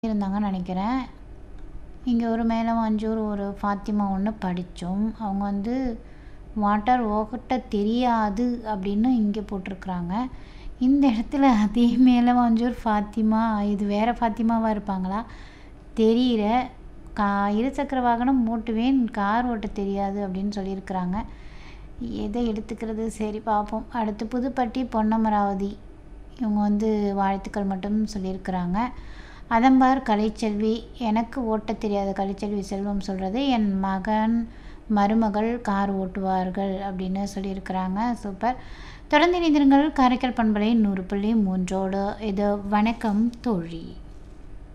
இருந்தாங்கன்னு நினைக்கிறேன் இங்கே ஒரு மேலமாஞ்சூர் ஒரு ஃபாத்திமா ஒன்று படித்தோம் அவங்க வந்து வாட்டர் ஓட்ட தெரியாது அப்படின்னு இங்கே போட்டிருக்குறாங்க இந்த இடத்துல அதே மேலமாஞ்சூர் ஃபாத்திமா இது வேறு ஃபாத்திமாவாக இருப்பாங்களா தெரியல கா இருசக்கர வாகனம் ஓட்டுவேன் கார் ஓட்ட தெரியாது அப்படின்னு சொல்லியிருக்கிறாங்க எதை எடுத்துக்கிறது சரி பார்ப்போம் அடுத்து புதுப்பட்டி பொன்னமராவதி இவங்க வந்து வாழ்த்துக்கள் மட்டும் சொல்லியிருக்கிறாங்க அதம்பார் கலைச்செல்வி எனக்கு ஓட்ட தெரியாத கலைச்செல்வி செல்வம் சொல்கிறது என் மகன் மருமகள் கார் ஓட்டுவார்கள் அப்படின்னு சொல்லியிருக்கிறாங்க சூப்பர் தொடர்ந்து இணைந்திருங்கள் காரைக்கால் பண்பலை நூறு புள்ளி மூன்றோடு இது வணக்கம் தோழி